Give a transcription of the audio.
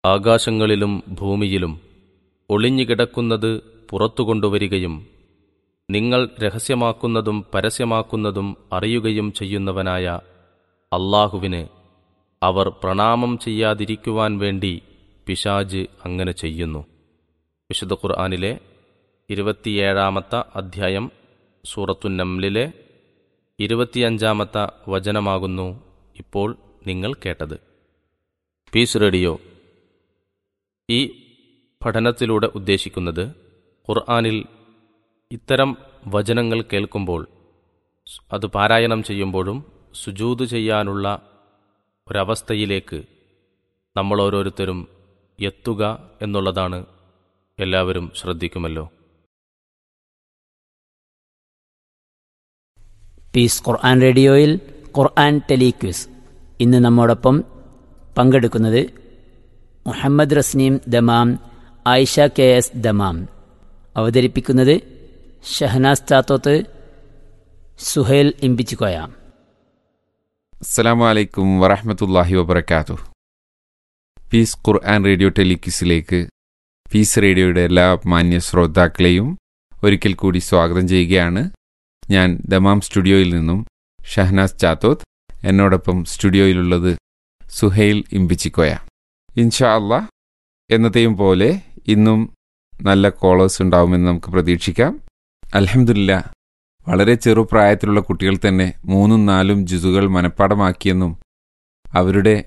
ആകാശങ്ങളിലും ഭൂമിയിലും ഒളിഞ്ഞുകിടക്കുന്നത് പുറത്തു കൊണ്ടുവരികയും നിങ്ങൾ രഹസ്യമാക്കുന്നതും പരസ്യമാക്കുന്നതും അറിയുകയും ചെയ്യുന്നവനായ അള്ളാഹുവിന് അവർ പ്രണാമം ചെയ്യാതിരിക്കുവാൻ വേണ്ടി പിശാജ് അങ്ങനെ ചെയ്യുന്നു വിശുദ്ധ ഖുർആാനിലെ ഇരുപത്തിയേഴാമത്തെ അധ്യായം സൂറത്തുന്നംലിലെ ഇരുപത്തിയഞ്ചാമത്തെ വചനമാകുന്നു ഇപ്പോൾ നിങ്ങൾ കേട്ടത് പീസ് റേഡിയോ ഈ പഠനത്തിലൂടെ ഉദ്ദേശിക്കുന്നത് ഖുർആാനിൽ ഇത്തരം വചനങ്ങൾ കേൾക്കുമ്പോൾ അത് പാരായണം ചെയ്യുമ്പോഴും സുജൂത് ചെയ്യാനുള്ള ഒരവസ്ഥയിലേക്ക് നമ്മൾ ഓരോരുത്തരും എത്തുക എന്നുള്ളതാണ് എല്ലാവരും ശ്രദ്ധിക്കുമല്ലോ പീസ് ഖുർആൻ റേഡിയോയിൽ ഖുർആൻ ടെലിക്വിസ് ഇന്ന് നമ്മോടൊപ്പം പങ്കെടുക്കുന്നത് Muhammad Rasneem Dammam Ayisha K S Dammam അവതരിപ്പിക്കുന്നത് ഷഹനാസ് ചാത്തോത്ത് സുഹേൽ ഇമ്പിച്ചിക്കോയ അസ്സലാമു അലൈക്കും വറഹമത്തല്ലാഹി വബർക്കാത്തു പീസ് ഖുർആൻ റേഡിയോ ടെലിക്വിസിലേക്ക് പീസ് റേഡിയോയുടെ എല്ലാ മാന്യ ശ്രോതാക്കളെയും ഒരിക്കൽ കൂടി സ്വാഗതം ചെയ്യുകയാണ് ഞാൻ ദമാം സ്റ്റുഡിയോയിൽ നിന്നും ഷഹനാസ് ചാത്തോത്ത് എന്നോടൊപ്പം സ്റ്റുഡിയോയിലുള്ളത് സുഹൈൽ ഇമ്പിച്ചിക്കോയ ഇൻഷാ അല്ലാ എന്നത്തെയും പോലെ ഇന്നും നല്ല കോളേഴ്സ് ഉണ്ടാവുമെന്ന് നമുക്ക് പ്രതീക്ഷിക്കാം അലഹമില്ല വളരെ ചെറുപ്രായത്തിലുള്ള കുട്ടികൾ തന്നെ മൂന്നും നാലും ജിസുകൾ മനഃപ്പാടമാക്കിയെന്നും അവരുടെ